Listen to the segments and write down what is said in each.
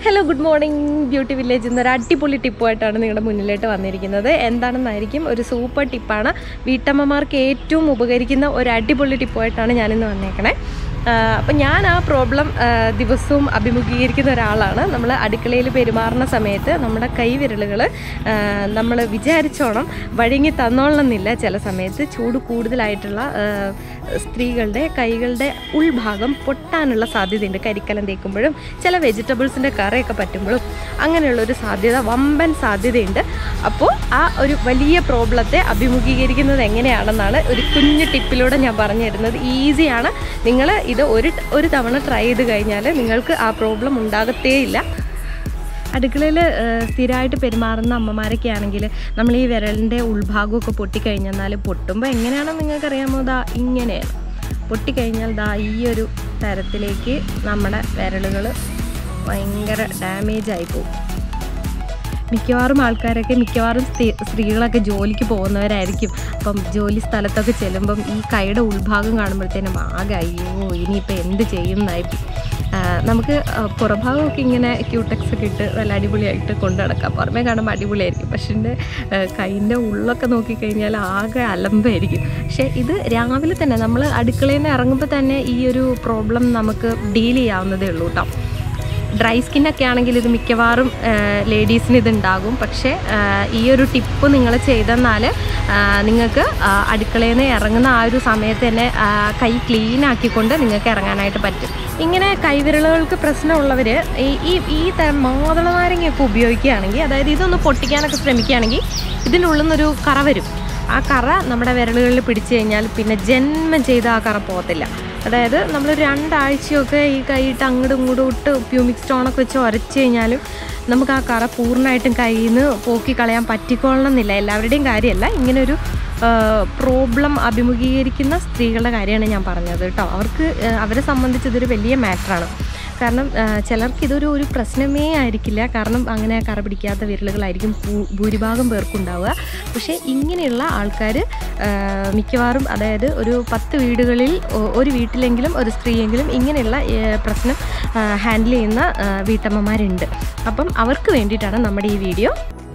Hello good morning beauty village എന്നൊരു അടിപൊളി ടിപ്പുമായിട്ടാണ് നിങ്ങളുടെ മുന്നിലോട്ട് വന്നിരിക്കുന്നത് എന്താണെന്നായിരിക്കും ഒരു സൂപ്പർ ടിപ്പാണ് വീട്ടമ്മമാർക്ക് ഏറ്റവും ഉപകരിക്കുന്ന ഒരു അടിപൊളി ടിപ്പുമായിട്ടാണ് ഞാനിന്ന് വന്നേക്കണേ അപ്പം ഞാൻ ആ പ്രോബ്ലം ദിവസവും അഭിമുഖീകരിക്കുന്ന ഒരാളാണ് നമ്മൾ അടുക്കളയിൽ പെരുമാറുന്ന സമയത്ത് നമ്മുടെ കൈവിരലുകൾ നമ്മൾ വിചാരിച്ചോണം വഴങ്ങി തന്നോളണമെന്നില്ല ചില സമയത്ത് ചൂട് കൂടുതലായിട്ടുള്ള ആ, സ്ത്രീകളുടെ കൈകളുടെ ഉൾഭാഗം പൊട്ടാനുള്ള സാധ്യതയുണ്ട് കരിക്കലം തേക്കുമ്പോഴും ചില വെജിറ്റബിൾസിൻ്റെ കറിയൊക്കെ പറ്റുമ്പോഴും അങ്ങനെയുള്ളൊരു സാധ്യത വമ്പൻ സാധ്യതയുണ്ട് അപ്പോൾ ആ ഒരു വലിയ പ്രോബ്ലത്തെ അഭിമുഖീകരിക്കുന്നത് എങ്ങനെയാണെന്നാണ് ഒരു കുഞ്ഞു ടിപ്പിലൂടെ ഞാൻ പറഞ്ഞു തരുന്നത് ഈസിയാണ് നിങ്ങൾ ഇത് ഒരു ഒരു തവണ ട്രൈ ചെയ്ത് കഴിഞ്ഞാൽ നിങ്ങൾക്ക് ആ പ്രോബ്ലം ഉണ്ടാകത്തേയില്ല അടുക്കളയിൽ സ്ഥിരമായിട്ട് പെരുമാറുന്ന അമ്മമാരൊക്കെ ആണെങ്കിൽ നമ്മൾ ഈ വിരലിൻ്റെ ഉൾഭാഗമൊക്കെ പൊട്ടിക്കഴിഞ്ഞാൽ പൊട്ടുമ്പോൾ എങ്ങനെയാണെന്ന് നിങ്ങൾക്കറിയാമോ ദാ ഇങ്ങനെയാണ് പൊട്ടിക്കഴിഞ്ഞാൽ ദാ ഈ ഒരു തരത്തിലേക്ക് നമ്മുടെ വിരലുകൾ ഭയങ്കര ഡാമേജ് ആയി പോകും മിക്കവാറും ആൾക്കാരൊക്കെ മിക്കവാറും സ്ത്രീ- സ്ത്രീകളൊക്കെ ജോലിക്ക് പോകുന്നവരായിരിക്കും അപ്പം ജോലി സ്ഥലത്തൊക്കെ ചെല്ലുമ്പം ഈ കൈയുടെ ഉൾഭാഗം കാണുമ്പോഴത്തേനും ആകെ അയ്യോ ഇനിയിപ്പോൾ എന്ത് ചെയ്യും എന്നായി ആ, നമുക്ക് ആ, പുറഭാഗമൊക്കെ ഇങ്ങനെ ക്യൂടെക്സ് ഒക്കെ ഇട്ട് നല്ല അടിപൊളിയായിട്ട് കൊണ്ടു നടക്കാം പുറമേ കാണുമ്പോൾ അടിപൊളിയായിരിക്കും പക്ഷേ എൻ്റെ കൈൻ്റെ ഉള്ളൊക്കെ നോക്കിക്കഴിഞ്ഞാൽ ആകെ അലമ്പായിരിക്കും പക്ഷേ ഇത് രാവിലെ തന്നെ നമ്മൾ അടുക്കളയിൽ നിന്ന് ഇറങ്ങുമ്പോൾ തന്നെ ഈ ഒരു പ്രോബ്ലം നമുക്ക് ഡീൽ ചെയ്യാവുന്നതേ ഉള്ളൂ കേട്ടോ ഡ്രൈ സ്കിന്നൊക്കെ ആണെങ്കിൽ ഇത് മിക്കവാറും ലേഡീസിന് ഇത് ഉണ്ടാകും പക്ഷേ ആ, ഈ ഒരു ടിപ്പ് നിങ്ങൾ ചെയ്തെന്നാൽ ആ, നിങ്ങൾക്ക് ആ, അടുക്കളയിൽ നിന്ന് ഇറങ്ങുന്ന ആ ഒരു സമയത്ത് തന്നെ ആ, കൈ ക്ലീൻ ആക്കിക്കൊണ്ട് നിങ്ങൾക്ക് ഇറങ്ങാനായിട്ട് പറ്റും ഇങ്ങനെ കൈവിരലുകൾക്ക് പ്രശ്നമുള്ളവർ ഈ ഈ ഈ തരം മാതള നാരങ്ങയൊക്കെ ഉപയോഗിക്കുകയാണെങ്കിൽ അതായത് ഇതൊന്ന് പൊട്ടിക്കാനൊക്കെ ശ്രമിക്കുകയാണെങ്കിൽ ഇതിനുള്ളിൽ നിന്നൊരു കറ വരും ആ കറ നമ്മുടെ വിരലുകളിൽ പിടിച്ചു കഴിഞ്ഞാൽ പിന്നെ ജന്മം ചെയ്ത ആ കറ പോകത്തില്ല അതായത് നമ്മൾ രണ്ടാഴ്ചയൊക്കെ ഈ കൈയിട്ട് അങ്ങോട്ടും ഇങ്ങോട്ടും ഇട്ട് പ്യൂമിക് സ്റ്റോണൊക്കെ വെച്ച് ഉരച്ച് കഴിഞ്ഞാലും നമുക്ക് ആ കറ പൂർണ്ണമായിട്ടും കയ്യിൽ നിന്ന് പോക്കി കളയാൻ പറ്റിക്കൊള്ളണം എന്നില്ല എല്ലാവരുടെയും കാര്യമല്ല ഇങ്ങനൊരു പ്രോബ്ലം അഭിമുഖീകരിക്കുന്ന സ്ത്രീകളുടെ കാര്യമാണ് ഞാൻ പറഞ്ഞത് കേട്ടോ അവർക്ക് ആ, അവരെ സംബന്ധിച്ച് ഇതൊരു വലിയ മാറ്ററാണ് കാരണം ആ, ചിലർക്ക് ഇതൊരു ഒരു പ്രശ്നമേ ആയിരിക്കില്ല കാരണം അങ്ങനെ കറ പിടിക്കാത്ത വിരലുകളായിരിക്കും ഭൂ- ഭൂരിഭാഗം പേർക്കുണ്ടാവുക പക്ഷേ ഇങ്ങനെയുള്ള ആൾക്കാർ മിക്കവാറും അതായത് ഒരു പത്ത് വീടുകളിൽ ഒ- ഒരു വീട്ടിലെങ്കിലും ഒരു സ്ത്രീയെങ്കിലും ഇങ്ങനെയുള്ള ഏ, പ്രശ്നം ഹാൻഡിൽ ചെയ്യുന്ന ആ, വീട്ടമ്മമാരുണ്ട് അപ്പം അവർക്ക് വേണ്ടിയിട്ടാണ് നമ്മുടെ ഈ വീഡിയോ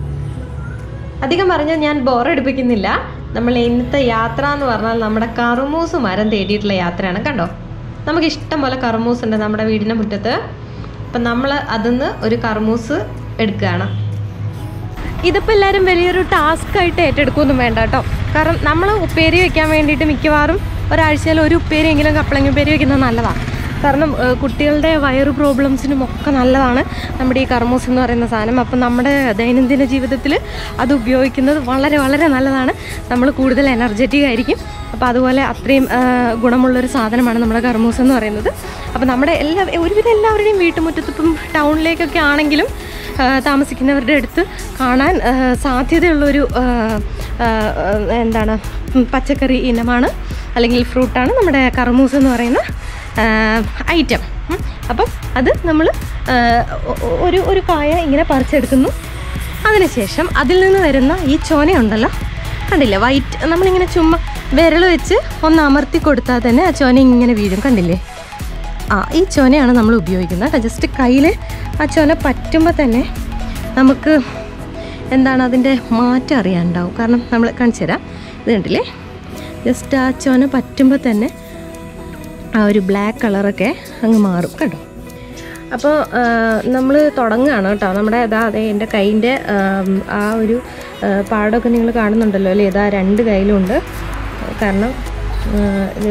അധികം പറഞ്ഞാൽ ഞാൻ ബോറടിപ്പിക്കുന്നില്ല നമ്മൾ ഇന്നത്തെ യാത്ര എന്ന് പറഞ്ഞാൽ നമ്മുടെ കറുമൂസ് മരം തേടിയിട്ടുള്ള യാത്രയാണ് കണ്ടോ നമുക്ക് ഇഷ്ടം പോലെ കറുമൂസ് ഉണ്ട് നമ്മുടെ വീടിൻ്റെ മുറ്റത്ത് അപ്പം നമ്മൾ അതിന്ന് ഒരു കറുമൂസ് എടുക്കുകയാണ് ഇതിപ്പോൾ എല്ലാവരും വലിയൊരു ടാസ്ക് ആയിട്ട് ഏറ്റെടുക്കുകയൊന്നും വേണ്ട കേട്ടോ കാരണം നമ്മൾ ഉപ്പേരി വെക്കാൻ വേണ്ടിയിട്ട് മിക്കവാറും ഒരാഴ്ചയിൽ ഒരു ഉപ്പേരിയെങ്കിലും കപ്പളങ്ങ ഉപ്പേരി വെക്കുന്നത് നല്ലതാണ് കാരണം ഏഹ്, കുട്ടികളുടെ വയറ് പ്രോബ്ലംസിനും ഒക്കെ നല്ലതാണ് നമ്മുടെ ഈ കർമൂസ് എന്ന് പറയുന്ന സാധനം അപ്പം നമ്മുടെ ദൈനംദിന ജീവിതത്തിൽ അത് ഉപയോഗിക്കുന്നത് വളരെ വളരെ നല്ലതാണ് നമ്മൾ കൂടുതൽ എനർജറ്റിക് ആയിരിക്കും അപ്പോൾ അതുപോലെ അത്രയും ഏഹ്, ഗുണമുള്ളൊരു സാധനമാണ് നമ്മുടെ കർമൂസ് എന്ന് പറയുന്നത് അപ്പോൾ നമ്മുടെ എല്ലാ ഒരുവിധം എല്ലാവരുടെയും വീട്ടുമുറ്റത്ത് ഇപ്പം ടൗണിലേക്കൊക്കെ ആണെങ്കിലും ആ, താമസിക്കുന്നവരുടെ അടുത്ത് കാണാൻ ആ, സാധ്യതയുള്ളൊരു ആ, ആ, എന്താണ് ഉം, പച്ചക്കറി ഇനമാണ് അല്ലെങ്കിൽ ഫ്രൂട്ടാണ് നമ്മുടെ കർമൂസ് എന്ന് പറയുന്ന ഐറ്റം അപ്പം അത് നമ്മൾ ഒരു ഒരു കായ ഇങ്ങനെ പറിച്ചെടുക്കുന്നു അതിനുശേഷം അതിൽ നിന്ന് വരുന്ന ഈ ചോനയുണ്ടല്ലോ കണ്ടില്ലേ വൈറ്റ് നമ്മളിങ്ങനെ ചുമ്മാ വിരൽ വെച്ച് ഒന്ന് അമർത്തി കൊടുത്താൽ തന്നെ ആ ചോന ഇങ്ങനെ വീഴും കണ്ടില്ലേ ആ ഈ ചൊനയാണ് നമ്മൾ ഉപയോഗിക്കുന്നത് കേട്ടോ ജസ്റ്റ് കയ്യിൽ ആ ചൊന പറ്റുമ്പോൾ തന്നെ നമുക്ക് എന്താണ് അതിൻ്റെ മാറ്റം അറിയാനുണ്ടാവും കാരണം നമ്മൾ കാണിച്ചു തരാം ഇത് കണ്ടില്ലേ ജസ്റ്റ് ആ ചൊന പറ്റുമ്പോൾ തന്നെ ആ ഒരു ബ്ലാക്ക് കളറൊക്കെ അങ്ങ് മാറും കേട്ടോ അപ്പോൾ നമ്മൾ തുടങ്ങുകയാണ് കേട്ടോ നമ്മുടെ ഇതാ അതെ എൻ്റെ കൈയിൻ്റെ ആ ഒരു ആ, പാടമൊക്കെ നിങ്ങൾ കാണുന്നുണ്ടല്ലോ അല്ലേ ഇതാ രണ്ട് കയ്യിലുണ്ട് കാരണം ആ, ഇത്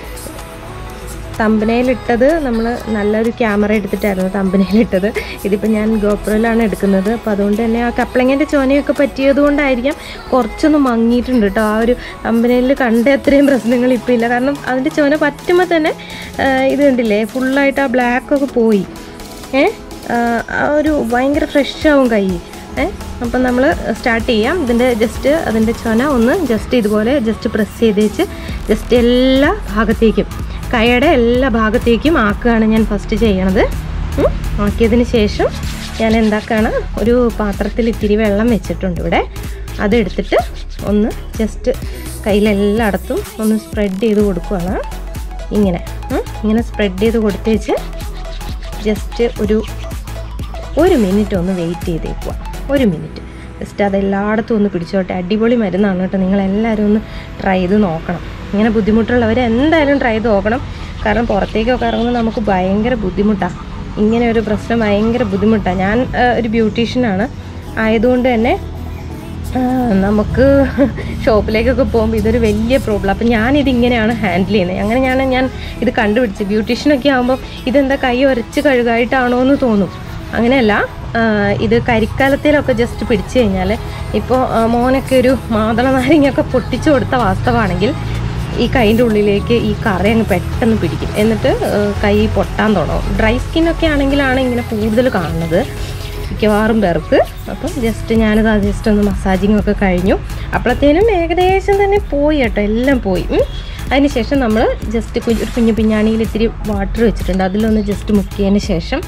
തമ്പനയിലിട്ടത് നമ്മൾ നല്ലൊരു ക്യാമറ എടുത്തിട്ടായിരുന്നു തമ്പനയിലിട്ടത് ഇതിപ്പോൾ ഞാൻ ഗോപ്രോയിലാണ് എടുക്കുന്നത് അപ്പോൾ അതുകൊണ്ട് തന്നെ ആ കപ്ലങ്ങൻ്റെ ചോനയൊക്കെ പറ്റിയത് കൊണ്ടായിരിക്കാം കുറച്ചൊന്ന് മങ്ങിയിട്ടുണ്ട് കേട്ടോ ആ ഒരു തമ്പനയിൽ കണ്ട അത്രയും പ്രശ്നങ്ങൾ ഇപ്പോൾ ഇല്ല കാരണം അതിൻ്റെ ചോന പറ്റുമ്പോൾ തന്നെ ആ, ഇത് കണ്ടില്ലേ ഫുള്ളായിട്ട് ആ ബ്ലാക്കൊക്കെ പോയി ഏ ആ ഒരു ഭയങ്കര ഫ്രഷ് ആവും കൈ ഏ അപ്പം നമ്മൾ സ്റ്റാർട്ട് ചെയ്യാം ഇതിൻ്റെ ജസ്റ്റ് അതിൻ്റെ ചൊന ഒന്ന് ജസ്റ്റ് ഇതുപോലെ ജസ്റ്റ് പ്രസ് ചെയ്ത് വെച്ച് ജസ്റ്റ് എല്ലാ ഭാഗത്തേക്കും കൈയുടെ എല്ലാ ഭാഗത്തേക്കും ആക്കുകയാണ് ഞാൻ ഫസ്റ്റ് ചെയ്യണത് ഉം. ആക്കിയതിന് ശേഷം ഞാൻ എന്താക്കാണ് ഒരു പാത്രത്തിൽ ഇത്തിരി വെള്ളം വെച്ചിട്ടുണ്ട് ഇവിടെ അതെടുത്തിട്ട് ഒന്ന് ജസ്റ്റ് കയ്യിലെല്ലായിടത്തും ഒന്ന് സ്പ്രെഡ് ചെയ്ത് കൊടുക്കുകയാണ് ഇങ്ങനെ ഉം. ഇങ്ങനെ സ്പ്രെഡ് ചെയ്ത് കൊടുത്തേച്ച് ജസ്റ്റ് ഒരു ഒരു മിനിറ്റ് ഒന്ന് വെയിറ്റ് ചെയ്തേക്കുക ഒരു മിനിറ്റ് ജസ്റ്റ് അത് എല്ലായിടത്തും ഒന്ന് പിടിച്ചോട്ടെ അടിപൊളി മരുന്നാണ് കേട്ടോ നിങ്ങളെല്ലാവരും ഒന്ന് ട്രൈ ചെയ്ത് നോക്കണം ഇങ്ങനെ ബുദ്ധിമുട്ടുള്ളവർ എന്തായാലും ട്രൈ ചെയ്ത് നോക്കണം കാരണം പുറത്തേക്കൊക്കെ ഇറങ്ങുമ്പോൾ നമുക്ക് ഭയങ്കര ബുദ്ധിമുട്ടാണ് ഇങ്ങനെ ഒരു പ്രശ്നം ഭയങ്കര ബുദ്ധിമുട്ടാണ് ഞാൻ ആ, ഒരു ബ്യൂട്ടീഷ്യനാണ് ആയതുകൊണ്ട് തന്നെ ആ, നമുക്ക് ഷോപ്പിലേക്കൊക്കെ പോകുമ്പോൾ ഇതൊരു വലിയ പ്രോബ്ലം അപ്പം ഞാനിത് ഇങ്ങനെയാണ് ഹാൻഡിൽ ചെയ്യുന്നത് അങ്ങനെ ഞാൻ ഞാൻ ഇത് കണ്ടുപിടിച്ച് ബ്യൂട്ടീഷ്യനൊക്കെ ആകുമ്പോൾ ഇതെന്താ കൈ ഉരച്ച് കഴുകായിട്ടാണോ എന്ന് തോന്നും അങ്ങനെയല്ല ആ, ഇത് കരിക്കാലത്തിലൊക്കെ ജസ്റ്റ് പിടിച്ചു കഴിഞ്ഞാൽ ഇപ്പോൾ മോനൊക്കെ ഒരു മാതള നാരങ്ങയൊക്കെ പൊട്ടിച്ചു കൊടുത്ത വാസ്തവമാണെങ്കിൽ ഈ കൈൻ്റെ ഉള്ളിലേക്ക് ഈ കറി അങ്ങ് പെട്ടെന്ന് പിടിക്കും എന്നിട്ട് ആ, കൈ പൊട്ടാൻ തുടങ്ങും ഡ്രൈ സ്കിന്നൊക്കെ ആണെങ്കിലാണ് ഇങ്ങനെ കൂടുതൽ കാണുന്നത് മിക്കവാറും പേർക്ക് അപ്പം ജസ്റ്റ് ഞാനത് ജസ്റ്റ് ഒന്ന് മസാജിങ് ഒക്കെ കഴിഞ്ഞു അപ്പോഴത്തേനും ഏകദേശം തന്നെ പോയി കേട്ടോ എല്ലാം പോയി ഉം. അതിനുശേഷം നമ്മൾ ജസ്റ്റ് കുഞ്ഞ് ഒരു കുഞ്ഞു പിഞ്ഞാണിയിൽ ഇത്തിരി വാട്ടർ വെച്ചിട്ടുണ്ട് അതിലൊന്ന് ജസ്റ്റ് മുക്കിയതിന് ശേഷം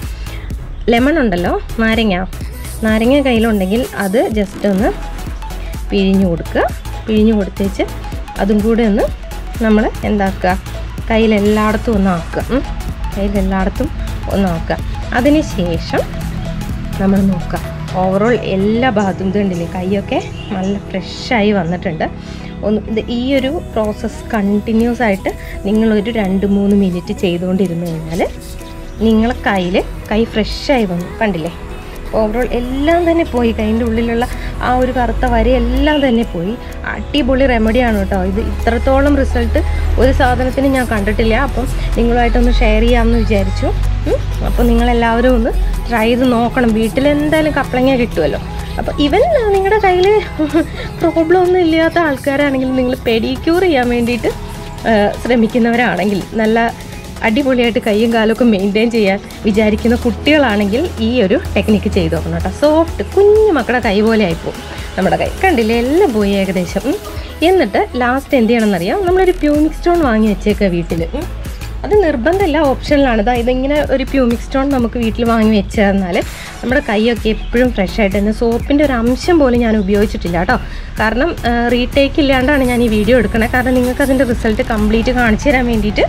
ലെമൺ ഉണ്ടല്ലോ നാരങ്ങ നാരങ്ങ കയ്യിലുണ്ടെങ്കിൽ അത് ജസ്റ്റ് ഒന്ന് പിഴിഞ്ഞു കൊടുക്കുക പിഴിഞ്ഞു കൊടുത്തേച്ച് അതും കൂടെ ഒന്ന് നമ്മൾ എന്താക്കുക കയ്യിലെല്ലായിടത്തും ഒന്ന് ആക്കുക ഉം. കയ്യിലെല്ലായിടത്തും ഒന്ന് ആക്കുക അതിന് ശേഷം നമ്മൾ നോക്കുക ഓവറോൾ എല്ലാ ഭാഗത്തും ഇത് കണ്ടില്ലേ കൈയൊക്കെ നല്ല ഫ്രഷായി വന്നിട്ടുണ്ട് ഒന്ന് ഇത് ഈ ഒരു പ്രോസസ്സ് കണ്ടിന്യൂസ് ആയിട്ട് നിങ്ങളൊരു രണ്ട് മൂന്ന് മിനിറ്റ് ചെയ്തുകൊണ്ടിരുന്നു കഴിഞ്ഞാൽ നിങ്ങളെ കയ്യിൽ കൈ ഫ്രഷായി വന്നു കണ്ടില്ലേ ഓവറോൾ എല്ലാം തന്നെ പോയി കൈൻ്റെ ഉള്ളിലുള്ള ആ ഒരു കറുത്ത വരയെല്ലാം തന്നെ പോയി അടിപൊളി റെമഡിയാണ് കേട്ടോ ഇത് ഇത്രത്തോളം റിസൾട്ട് ഒരു സാധനത്തിന് ഞാൻ കണ്ടിട്ടില്ല അപ്പം നിങ്ങളുമായിട്ടൊന്ന് ഷെയർ ചെയ്യാമെന്ന് വിചാരിച്ചു ഉം. അപ്പോൾ നിങ്ങളെല്ലാവരും ഒന്ന് ട്രൈ ചെയ്ത് നോക്കണം വീട്ടിൽ എന്തായാലും കപ്ലങ്ങ കിട്ടുമല്ലോ അപ്പോൾ ഇവൻ നിങ്ങളുടെ കയ്യിൽ പ്രോബ്ലം ഒന്നും ഇല്ലാത്ത ആൾക്കാരാണെങ്കിൽ നിങ്ങൾ പെഡിക്യൂർ ചെയ്യാൻ വേണ്ടിയിട്ട് ആ, ശ്രമിക്കുന്നവരാണെങ്കിൽ നല്ല അടിപൊളിയായിട്ട് കൈയും കാലൊക്കെ മെയിൻറ്റെയിൻ ചെയ്യാൻ വിചാരിക്കുന്ന കുട്ടികളാണെങ്കിൽ ഈ ഒരു ടെക്നിക്ക് ചെയ്ത് നോക്കണം കേട്ടോ സോഫ്റ്റ് കുഞ്ഞു മക്കളുടെ കൈ പോലെ ആയിപ്പോവും നമ്മുടെ കൈ കണ്ടില്ലേ എല്ലാം പോയി ഏകദേശം ഉം. എന്നിട്ട് ലാസ്റ്റ് എന്ത് ചെയ്യണമെന്നറിയാം നമ്മളൊരു പ്യൂമിക് സ്റ്റോൺ വാങ്ങി വെച്ചേക്കുക വീട്ടിൽ ഉം. അത് നിർബന്ധമില്ല ഓപ്ഷനിലാണ് ഇതാ ഇതിങ്ങനെ ഒരു പ്യൂമിക് സ്റ്റോൺ നമുക്ക് വീട്ടിൽ വാങ്ങി വെച്ച് തന്നാൽ നമ്മുടെ കൈയൊക്കെ എപ്പോഴും ഫ്രഷ് ആയിട്ട് തന്നെ സോപ്പിൻ്റെ ഒരു അംശം പോലും ഞാൻ ഉപയോഗിച്ചിട്ടില്ല കേട്ടോ കാരണം റീടേക്ക് ഇല്ലാണ്ടാണ് ഞാൻ ഈ വീഡിയോ എടുക്കണത് കാരണം നിങ്ങൾക്ക് അതിൻ്റെ റിസൾട്ട് കംപ്ലീറ്റ് കാണിച്ചു തരാൻ വേണ്ടിയിട്ട്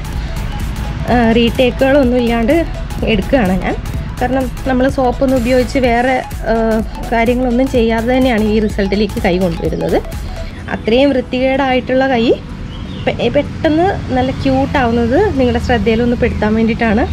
റീടേക്കുകളൊന്നും ഇല്ലാണ്ട് എടുക്കുകയാണ് ഞാൻ കാരണം നമ്മൾ സോപ്പൊന്നും ഉപയോഗിച്ച് വേറെ ആ, കാര്യങ്ങളൊന്നും ചെയ്യാതെ തന്നെയാണ് ഈ റിസൾട്ടിലേക്ക് കൈ കൊണ്ടുവരുന്നത് അത്രയും വൃത്തികേടായിട്ടുള്ള കൈ പെ- പെട്ടെന്ന് നല്ല ക്യൂട്ടാവുന്നത് നിങ്ങളുടെ ശ്രദ്ധയിലൊന്ന് പെടുത്താൻ വേണ്ടിയിട്ടാണ്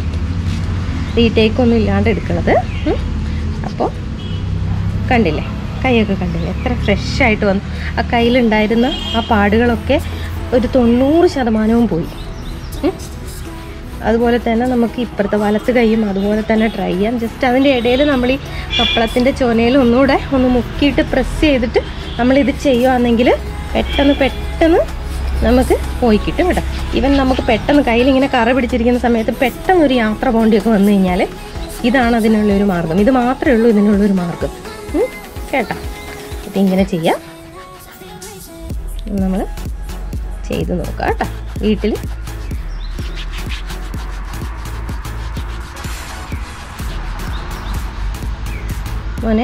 റീടേക്ക് ഒന്നും ഇല്ലാണ്ട് എടുക്കുന്നത് ഉം. അപ്പോൾ കണ്ടില്ലേ കൈയൊക്കെ കണ്ടില്ലേ എത്ര ഫ്രഷ് ആയിട്ട് വന്നു ആ കയ്യിലുണ്ടായിരുന്ന ആ പാടുകളൊക്കെ ഒരു തൊണ്ണൂറ് ശതമാനവും പോയി ഉം. അതുപോലെ തന്നെ നമുക്ക് ഇപ്പുറത്തെ വലത്ത് കൈയും അതുപോലെ തന്നെ ട്രൈ ചെയ്യാം ജസ്റ്റ് അതിൻ്റെ ഇടയിൽ നമ്മൾ ഈ കപ്പളത്തിൻ്റെ ചൊനയിൽ ഒന്നുകൂടെ ഒന്ന് മുക്കിയിട്ട് പ്രസ് ചെയ്തിട്ട് നമ്മളിത് ചെയ്യുകയാണെങ്കിൽ പെട്ടെന്ന് പെട്ടെന്ന് നമുക്ക് പോയി കിട്ടും കേട്ടോ ഈവൻ നമുക്ക് പെട്ടെന്ന് കയ്യിൽ ഇങ്ങനെ കറ പിടിച്ചിരിക്കുന്ന സമയത്ത് പെട്ടെന്ന് ഒരു യാത്ര പോകേണ്ടിയൊക്കെ വന്നു കഴിഞ്ഞാൽ ഇതാണ് അതിനുള്ളൊരു മാർഗം ഇത് മാത്രമേ ഉള്ളൂ ഇതിനുള്ളൊരു മാർഗം ഉം, കേട്ടോ ഇതിങ്ങനെ ചെയ്യാം നമ്മൾ ചെയ്ത് നോക്കാം കേട്ടോ വീട്ടിൽ മോനെ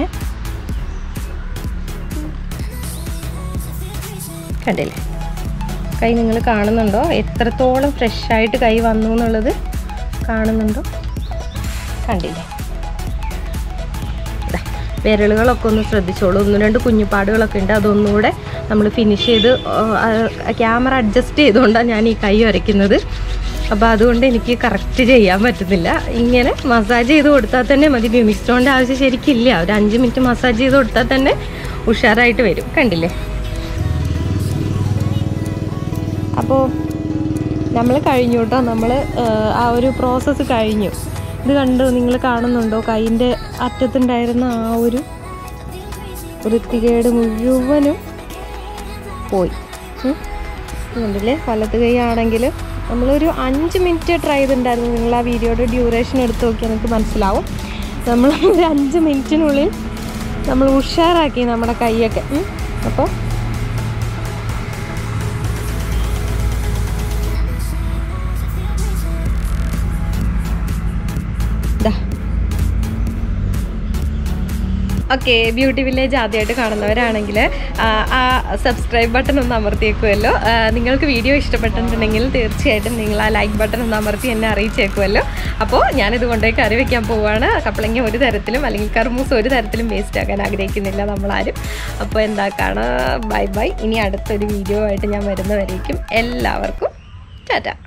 കണ്ടില്ലേ കൈ നിങ്ങൾ കാണുന്നുണ്ടോ എത്രത്തോളം ഫ്രഷ് ആയിട്ട് കൈ വന്നു എന്നുള്ളത് കാണുന്നുണ്ടോ കണ്ടില്ലേ ദാ, വിരലുകളൊക്കെ ഒന്ന് ശ്രദ്ധിച്ചോളൂ ഒന്ന് രണ്ട് കുഞ്ഞുപാടുകളൊക്കെ ഉണ്ട് അതൊന്നുകൂടെ നമ്മൾ ഫിനിഷ് ചെയ്ത് ക്യാമറ അഡ്ജസ്റ്റ് ചെയ്തുകൊണ്ടാണ് ഞാൻ ഈ കൈ വരയ്ക്കുന്നത് അപ്പോൾ അതുകൊണ്ട് എനിക്ക് കറക്റ്റ് ചെയ്യാൻ പറ്റുന്നില്ല ഇങ്ങനെ മസാജ് ചെയ്ത് കൊടുത്താൽ തന്നെ മതി ബ്യൂമിക് സ്റ്റോണിൻ്റെ ആവശ്യം ശരിക്കില്ല ഒരു അഞ്ച് മിനിറ്റ് മസാജ് ചെയ്ത് കൊടുത്താൽ തന്നെ ഉഷാറായിട്ട് വരും കണ്ടില്ലേ അപ്പോൾ നമ്മൾ കഴിഞ്ഞു കേട്ടോ നമ്മൾ ആ ഒരു പ്രോസസ്സ് കഴിഞ്ഞു ഇത് കണ്ടോ നിങ്ങൾ കാണുന്നുണ്ടോ കൈൻ്റെ അറ്റത്തുണ്ടായിരുന്ന ആ ഒരു വൃത്തികേട് മുഴുവനും പോയി ഉം. കണ്ടില്ലേ വലത്ത് കൈ ആണെങ്കിൽ നമ്മളൊരു അഞ്ച് മിനിറ്റ് ട്രൈ ചെയ്തിട്ടുണ്ടായിരുന്നു നിങ്ങൾ ആ വീഡിയോയുടെ ഡ്യൂറേഷൻ എടുത്ത് നോക്കിയാൽ നിങ്ങൾക്ക് മനസ്സിലാവും നമ്മൾ ഒരു അഞ്ച് മിനിറ്റിനുള്ളിൽ നമ്മൾ ഉഷാറാക്കി നമ്മുടെ കൈയൊക്കെ ഉം. അപ്പോൾ ദാ ഓക്കെ ബ്യൂട്ടി വില്ലേജ് ആദ്യമായിട്ട് കാണുന്നവരാണെങ്കിൽ ആ സബ്സ്ക്രൈബ് ബട്ടൺ ഒന്ന് അമർത്തിയേക്കുമല്ലോ ആ, നിങ്ങൾക്ക് വീഡിയോ ഇഷ്ടപ്പെട്ടിട്ടുണ്ടെങ്കിൽ തീർച്ചയായിട്ടും നിങ്ങൾ ആ ലൈക്ക് ബട്ടൺ ഒന്ന് അമർത്തി എന്നെ അറിയിച്ചേക്കുമല്ലോ അപ്പോൾ ഞാനിത് കൊണ്ടുപോയി കറി വെക്കാൻ പോവുകയാണ് കപ്പളങ്ങ ഒരു തരത്തിലും അല്ലെങ്കിൽ കർമൂസ് ഒരു തരത്തിലും വേസ്റ്റ് ആക്കാൻ ആഗ്രഹിക്കുന്നില്ല നമ്മളാരും അപ്പോൾ എന്താക്കാണ് ബൈ ബൈ ഇനി അടുത്തൊരു വീഡിയോ ആയിട്ട് ഞാൻ വരുന്നവരേക്കും എല്ലാവർക്കും ടാറ്റ